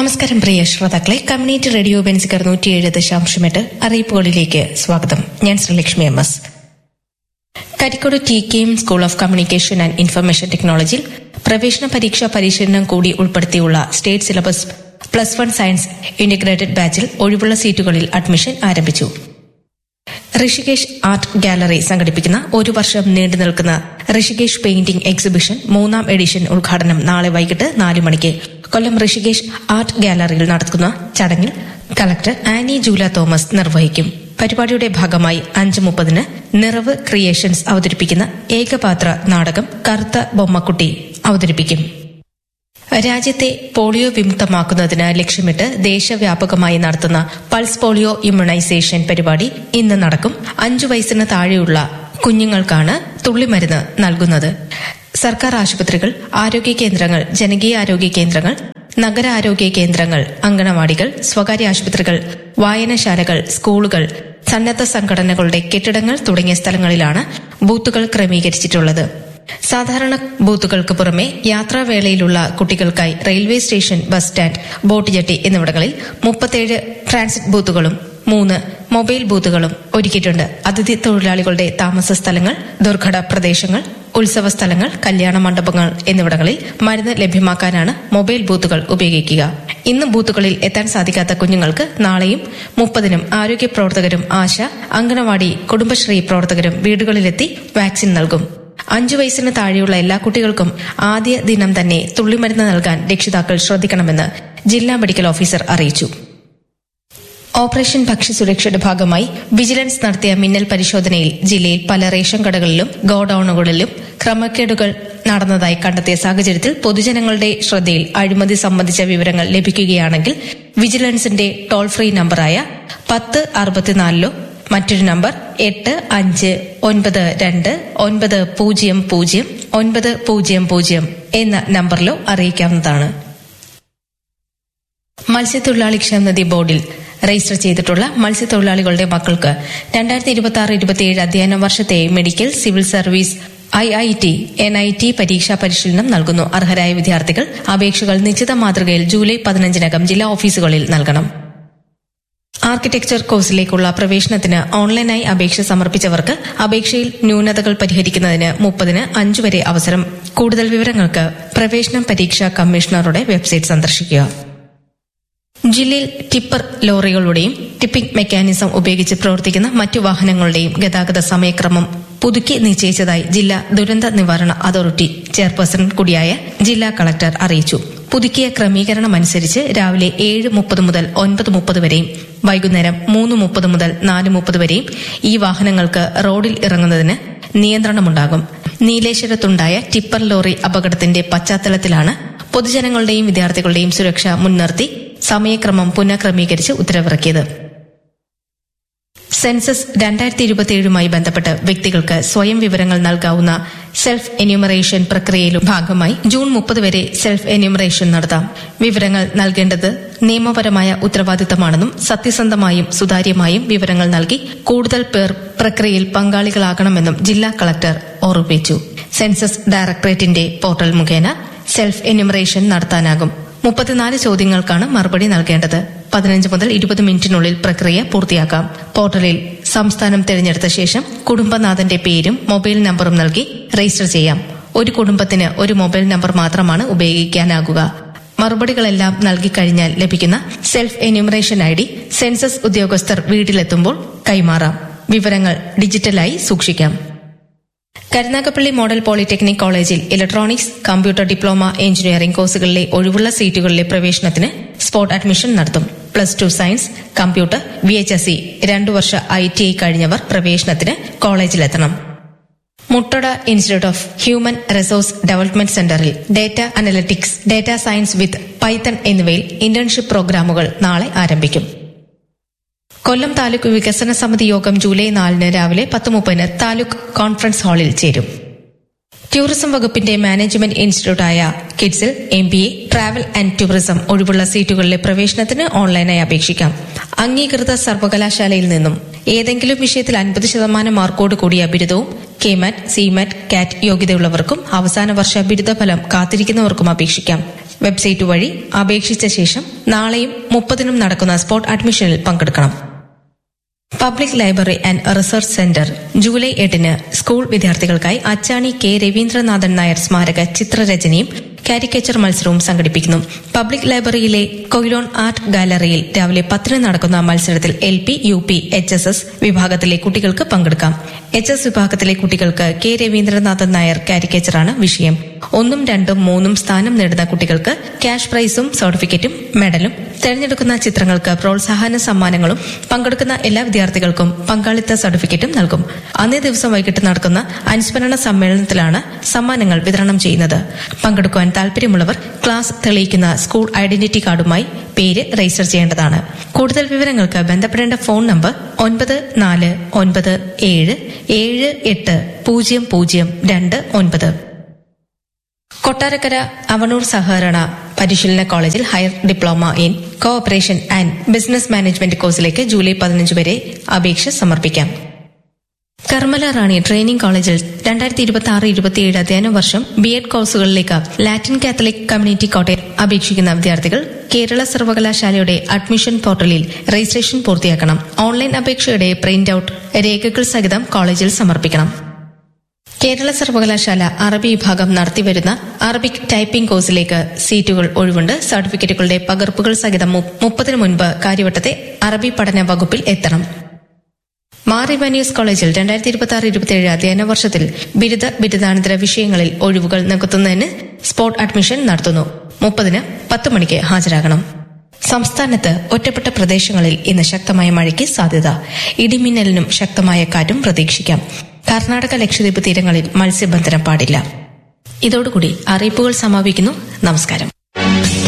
നമസ്കാരം പ്രിയ ശ്രോതാക്കളെ community radio ബെൻസിക്കർ നൂറ്റിയേഴ് ദശാംശമെട്ട് അറിയിപ്പുകളിലേക്ക് സ്വാഗതം ഞാൻ Sreelakshmi M S Karikode T K M school of communication and information ടെക്നോളജിയിൽ പ്രവേശന പരീക്ഷാ പരിശീലനം കൂടി ഉൾപ്പെടുത്തിയുള്ള state syllabus plus one science integrated ബാച്ചിൽ ഒഴിവുള്ള സീറ്റുകളിൽ അഡ്മിഷൻ ആരംഭിച്ചു ഋഷികേശ് ആർട്ട് ഗാലറി സംഘടിപ്പിക്കുന്ന ഒരു വർഷം നീണ്ടു നിൽക്കുന്ന ഋഷികേശ് പെയിന്റിംഗ് എക്സിബിഷൻ മൂന്നാം എഡിഷൻ ഉദ്ഘാടനം നാളെ വൈകിട്ട് നാല് മണിക്ക് കൊല്ലം ഋഷികേശ് ആർട്ട് ഗാലറിയിൽ നടക്കുന്ന ചടങ്ങിൽ കളക്ടർ ആനി ജൂല തോമസ് നിർവഹിക്കും പരിപാടിയുടെ ഭാഗമായി അഞ്ച് മുപ്പതിന് നിറവ് ക്രിയേഷൻസ് അവതരിപ്പിക്കുന്ന ഏകപാത്ര നാടകം കറുത്ത ബൊമ്മക്കുട്ടി അവതരിപ്പിക്കും രാജ്യത്തെ പോളിയോ വിമുക്തമാക്കുന്നതിന് ലക്ഷ്യമിട്ട് ദേശവ്യാപകമായി നടത്തുന്ന പൾസ് പോളിയോ ഇമ്മ്യൂണൈസേഷൻ പരിപാടി ഇന്ന് നടക്കും അഞ്ചു വയസ്സിന് താഴെയുള്ള കുഞ്ഞുങ്ങൾക്കാണ് തുള്ളിമരുന്ന് നൽകുന്നത് സർക്കാർ ആശുപത്രികൾ ആരോഗ്യ കേന്ദ്രങ്ങൾ ജനകീയ ആരോഗ്യ കേന്ദ്രങ്ങൾ നഗരാരോഗ്യ കേന്ദ്രങ്ങൾ അങ്കണവാടികൾ സ്വകാര്യ ആശുപത്രികൾ വായനശാലകൾ സ്കൂളുകൾ സന്നദ്ധ സംഘടനകളുടെ കെട്ടിടങ്ങൾ തുടങ്ങിയ സ്ഥലങ്ങളിലാണ് ബൂത്തുകൾ ക്രമീകരിച്ചിട്ടുള്ളത് സാധാരണ ബൂത്തുകൾക്ക് പുറമെ യാത്രാവേളയിലുള്ള കുട്ടികൾക്കായി railway station bus stand boat jetty എന്നിവിടങ്ങളിൽ മുപ്പത്തേഴ് ട്രാൻസിറ്റ് ബൂത്തുകളും മൂന്ന് മൊബൈൽ ബൂത്തുകളും ഒരുക്കിയിട്ടുണ്ട് അതിഥി തൊഴിലാളികളുടെ താമസ സ്ഥലങ്ങൾ ദുർഘട പ്രദേശങ്ങൾ ഉത്സവ സ്ഥലങ്ങൾ കല്യാണ മണ്ഡപങ്ങൾ എന്നിവിടങ്ങളിൽ മരുന്ന് ലഭ്യമാക്കാനാണ് മൊബൈൽ ബൂത്തുകൾ ഉപയോഗിക്കുക ഇന്ന് ബൂത്തുകളിൽ എത്താൻ സാധിക്കാത്ത കുഞ്ഞുങ്ങൾക്ക് നാളെയും മുപ്പതിനും ആരോഗ്യ പ്രവർത്തകരും ആശ അങ്കണവാടി കുടുംബശ്രീ പ്രവർത്തകരും വീടുകളിലെത്തി വാക്സിൻ നൽകും അഞ്ചു വയസ്സിന് താഴെയുള്ള എല്ലാ കുട്ടികൾക്കും ആദ്യ ദിനം തന്നെ തുള്ളിമരുന്ന് നൽകാൻ രക്ഷിതാക്കൾ ശ്രദ്ധിക്കണമെന്ന് ജില്ലാ മെഡിക്കൽ ഓഫീസർ അറിയിച്ചു ഓപ്പറേഷൻ ഭക്ഷ്യസുരക്ഷയുടെ ഭാഗമായി വിജിലൻസ് നടത്തിയ മിന്നൽ പരിശോധനയിൽ ജില്ലയിൽ പല റേഷൻ കടകളിലും ഗോഡൌണുകളിലും ക്രമക്കേടുകൾ നടന്നതായി കണ്ടെത്തിയ സാഹചര്യത്തിൽ പൊതുജനങ്ങളുടെ ശ്രദ്ധയിൽ അഴിമതി സംബന്ധിച്ച വിവരങ്ങൾ ലഭിക്കുകയാണെങ്കിൽ വിജിലൻസിന്റെ ടോൾ ഫ്രീ നമ്പറായ പത്ത് അറുപത്തിനാലിലോ മറ്റൊരു നമ്പർ എട്ട് അഞ്ച് ഒൻപത് രണ്ട് ഒൻപത് പൂജ്യം പൂജ്യം ഒൻപത് പൂജ്യം പൂജ്യം എന്ന നമ്പറിലോ അറിയിക്കാവുന്നതാണ് മത്സ്യത്തൊഴിലാളി ക്ഷേമനിധി ബോർഡിൽ രജിസ്റ്റർ ചെയ്തിട്ടുള്ള മത്സ്യത്തൊഴിലാളികളുടെ മക്കൾക്ക് രണ്ടായിരത്തി ഇരുപത്തി ആറ് ഇരുപത്തിയേഴ് അധ്യയന വർഷത്തെ medical civil service I I T N I T പരീക്ഷാ പരിശീലനം നൽകുന്നു അർഹരായ വിദ്യാർത്ഥികൾ അപേക്ഷകൾ നിശ്ചിത മാതൃകയിൽ ജൂലൈ പതിനഞ്ചിനകം ജില്ലാ ഓഫീസുകളിൽ നൽകണം ആർക്കിടെക്ചർ കോഴ്സിലേക്കുള്ള പ്രവേശനത്തിന് ഓൺലൈനായി അപേക്ഷ സമർപ്പിച്ചവർക്ക് അപേക്ഷയിൽ ന്യൂനതകൾ പരിഹരിക്കുന്നതിന് മുപ്പതിന് അഞ്ചു വരെ അവസരം കൂടുതൽ വിവരങ്ങൾക്ക് പ്രവേശനം പരീക്ഷാ കമ്മീഷണറുടെ വെബ്സൈറ്റ് സന്ദർശിക്കുക ജില്ലയിൽ ടിപ്പർ ലോറികളുടെയും ടിപ്പിംഗ് മെക്കാനിസം ഉപയോഗിച്ച് പ്രവർത്തിക്കുന്ന മറ്റു വാഹനങ്ങളുടെയും ഗതാഗത സമയക്രമം പുതുക്കി നിശ്ചയിച്ചതായി ജില്ലാ ദുരന്ത നിവാരണ അതോറിറ്റി ചെയർപേഴ്സൺ കൂടിയായ ജില്ലാ കളക്ടർ അറിയിച്ചു പുതുക്കിയ ക്രമീകരണമനുസരിച്ച് രാവിലെ ഏഴ് മുപ്പത് മുതൽ ഒൻപത് മുപ്പത് വരെയും വൈകുന്നേരം മൂന്ന് മുപ്പത് മുതൽ നാല് മുപ്പത് വരെയും ഈ വാഹനങ്ങൾക്ക് റോഡിൽ ഇറങ്ങുന്നതിന് നിയന്ത്രണമുണ്ടാകും നീലേശ്വരത്തുണ്ടായ ടിപ്പർ ലോറി അപകടത്തിന്റെ പശ്ചാത്തലത്തിലാണ് പൊതുജനങ്ങളുടെയും വിദ്യാർത്ഥികളുടെയും സുരക്ഷ മുൻനിർത്തി സമയക്രമം പുനഃക്രമീകരിച്ച് ഉത്തരവിറക്കിയത് സെൻസസ് രണ്ടായിരത്തി ഇരുപത്തിയേഴുമായി ബന്ധപ്പെട്ട് വ്യക്തികൾക്ക് സ്വയം വിവരങ്ങൾ നൽകാവുന്ന സെൽഫ് എന്യൂമറേഷൻ പ്രക്രിയയിലും ഭാഗമായി ജൂൺ മുപ്പത് വരെ സെൽഫ് എന്യൂമറേഷൻ നടത്താം വിവരങ്ങൾ നൽകേണ്ടത് നിയമപരമായ ഉത്തരവാദിത്തമാണെന്നും സത്യസന്ധമായും സുതാര്യമായും വിവരങ്ങൾ നൽകി കൂടുതൽ പേർ പ്രക്രിയയിൽ പങ്കാളികളാകണമെന്നും ജില്ലാ കളക്ടർ ഓർമ്മിപ്പിച്ചു സെൻസസ് ഡയറക്ടറേറ്റിന്റെ പോർട്ടൽ മുഖേന സെൽഫ് എന്യൂമറേഷൻ നടത്താനാകും മുപ്പത്തിനാല് ചോദ്യങ്ങൾക്കാണ് മറുപടി നൽകേണ്ടത് പതിനഞ്ച് മുതൽ ഇരുപത് മിനിറ്റിനുള്ളിൽ പ്രക്രിയ പൂർത്തിയാക്കാം പോർട്ടലിൽ സംസ്ഥാനം തിരഞ്ഞെടുത്ത ശേഷം കുടുംബനാഥന്റെ പേരും മൊബൈൽ നമ്പറും നൽകി രജിസ്റ്റർ ചെയ്യാം ഒരു കുടുംബത്തിന് ഒരു മൊബൈൽ നമ്പർ മാത്രമാണ് ഉപയോഗിക്കാനാകുക മറുപടികളെല്ലാം നൽകിക്കഴിഞ്ഞാൽ ലഭിക്കുന്ന self enumeration I D census ഉദ്യോഗസ്ഥർ വീട്ടിലെത്തുമ്പോൾ കൈമാറാം വിവരങ്ങൾ ഡിജിറ്റലായി സൂക്ഷിക്കാം കരുനാഗപ്പള്ളി മോഡൽ പോളിടെക്നിക് കോളേജിൽ ഇലക്ട്രോണിക്സ് കമ്പ്യൂട്ടർ ഡിപ്ലോമ എഞ്ചിനീയറിംഗ് കോഴ്സുകളിലെ ഒഴിവുള്ള സീറ്റുകളിലെ പ്രവേശനത്തിന് സ്പോട്ട് അഡ്മിഷൻ നടത്തും plus two science computer V H S C രണ്ടു വർഷ ഐ ടി ഐ കഴിഞ്ഞവർ പ്രവേശനത്തിന് കോളേജിലെത്തണം Muttada institute of human resource development സെന്ററിൽ data analytics data science with python എന്നിവയിൽ ഇന്റേൺഷിപ്പ് പ്രോഗ്രാമുകൾ നാളെ ആരംഭിക്കും കൊല്ലം താലൂക്ക് വികസന സമിതി യോഗം ജൂലൈ നാലിന് രാവിലെ പത്ത് മുപ്പതിന് താലൂക്ക് കോൺഫറൻസ് ഹാളിൽ ചേരും ടൂറിസം വകുപ്പിന്റെ മാനേജ്മെന്റ് ഇൻസ്റ്റിറ്റ്യൂട്ടായ കിഡ്സിൽ M B A travel and tourism ഒഴിവുള്ള സീറ്റുകളിലെ പ്രവേശനത്തിന് ഓൺലൈനായി അപേക്ഷിക്കാം അംഗീകൃത സർവകലാശാലയിൽ നിന്നും ഏതെങ്കിലും വിഷയത്തിൽ അൻപത് ശതമാനം മാർക്കോട് കൂടിയ ബിരുദവും കെമാറ്റ് സിമാറ്റ് കാറ്റ് യോഗ്യതയുള്ളവർക്കും അവസാന വർഷ ബിരുദഫലം കാത്തിരിക്കുന്നവർക്കും അപേക്ഷിക്കാം വെബ്സൈറ്റ് വഴി അപേക്ഷിച്ച ശേഷം നാളെയും മുപ്പതിനും നടക്കുന്ന സ്പോട്ട് അഡ്മിഷനിൽ പങ്കെടുക്കണം public library and research centre July എട്ടിന് സ്കൂൾ വിദ്യാർത്ഥികൾക്കായി അച്ചാണി കെ രവീന്ദ്രനാഥൻ നായർ സ്മാരക ചിത്രരചനയും കാരിക്കേച്ചർ മത്സരവും സംഘടിപ്പിക്കുന്നു പബ്ലിക് ലൈബ്രറിയിലെ കൊയിലോൺ ആർട്ട് ഗാലറിയിൽ രാവിലെ പത്തിന് നടക്കുന്ന മത്സരത്തിൽ L P U P H S S വിഭാഗത്തിലെ കുട്ടികൾക്ക് പങ്കെടുക്കാം എച്ച് എസ് വിഭാഗത്തിലെ കുട്ടികൾക്ക് കെ രവീന്ദ്രനാഥൻ നായർ കാരിക്കേച്ചറാണ് വിഷയം ഒന്നും രണ്ടും മൂന്നും സ്ഥാനം നേടുന്ന കുട്ടികൾക്ക് ക്യാഷ് പ്രൈസും സർട്ടിഫിക്കറ്റും മെഡലും തെരഞ്ഞെടുക്കുന്ന ചിത്രങ്ങൾക്ക് പ്രോത്സാഹന സമ്മാനങ്ങളും പങ്കെടുക്കുന്ന എല്ലാ വിദ്യാർത്ഥികൾക്കും പങ്കാളിത്ത സർട്ടിഫിക്കറ്റും നൽകും അന്നേ ദിവസം വൈകിട്ട് നടക്കുന്ന അനുസ്മരണ സമ്മേളനത്തിലാണ് സമ്മാനങ്ങൾ വിതരണം ചെയ്യുന്നത് പങ്കെടുക്കുവാൻ താൽപര്യമുള്ളവർ ക്ലാസ് തെളിയിക്കുന്ന സ്കൂൾ ഐഡന്റിറ്റി കാർഡുമായി പേര് രജിസ്റ്റർ ചെയ്യേണ്ടതാണ് കൂടുതൽ വിവരങ്ങൾക്ക് ബന്ധപ്പെടേണ്ട ഫോൺ നമ്പർ ഒൻപത് നാല് ഒൻപത് ഏഴ് ഏഴ് എട്ട് പൂജ്യം പൂജ്യം രണ്ട് ഒൻപത് കൊട്ടാരക്കര അവണൂർ സഹകരണ പരിശീലന കോളേജിൽ higher diploma in cooperation and business management കോഴ്സിലേക്ക് ജൂലൈ പതിനഞ്ച് വരെ അപേക്ഷ സമർപ്പിക്കാം കർമ്മല റാണി ട്രെയിനിംഗ് കോളേജിൽ രണ്ടായിരത്തി ഇരുപത്തി ആറ് ഇരുപത്തിയേഴ് അധ്യയന വർഷം ബി എഡ് കോഴ്സുകളിലേക്ക് ലാറ്റിൻ കാത്തലിക് കമ്മ്യൂണിറ്റി കോട്ടയം അപേക്ഷിക്കുന്ന വിദ്യാർത്ഥികൾ കേരള സർവകലാശാലയുടെ അഡ്മിഷൻ പോർട്ടലിൽ രജിസ്ട്രേഷൻ പൂർത്തിയാക്കണം ഓൺലൈൻ അപേക്ഷയുടെ പ്രിന്റ് ഔട്ട് രേഖകൾ സഹിതം കോളേജിൽ സമർപ്പിക്കണം കേരള സർവകലാശാല അറബി വിഭാഗം നടത്തിവരുന്ന അറബിക് ടൈപ്പിംഗ് കോഴ്സിലേക്ക് സീറ്റുകൾ ഒഴിവുണ്ട് സർട്ടിഫിക്കറ്റുകളുടെ പകർപ്പുകൾ സഹിതം മുപ്പതിനു മുൻപ് കാര്യവട്ടത്തെ അറബി പഠന വകുപ്പിൽ എത്തണം മാർ ഇവാനിയസ് കോളേജിൽ രണ്ടായിരത്തി ഇരുപത്തി ആറ് ഇരുപത്തിയേഴ് അധ്യയന വർഷത്തിൽ ബിരുദ ബിരുദാനന്തര വിഷയങ്ങളിൽ ഒഴിവുകൾ നികത്തുന്നതിന് സ്പോട്ട് അഡ്മിഷൻ നടത്തുന്നു മുപ്പതിന് പത്ത് മണിക്ക് ഹാജരാകണം സംസ്ഥാനത്ത് ഒറ്റപ്പെട്ട പ്രദേശങ്ങളിൽ ഇന്ന് ശക്തമായ മഴയ്ക്ക് സാധ്യത ഇടിമിന്നലിനും ശക്തമായ കാറ്റും പ്രതീക്ഷിക്കാം കർണാടക ലക്ഷദ്വീപ് തീരങ്ങളിൽ മത്സ്യബന്ധനം പാടില്ല ഇതോടുകൂടി അറിയിപ്പുകൾ സമാപിക്കുന്നു നമസ്കാരം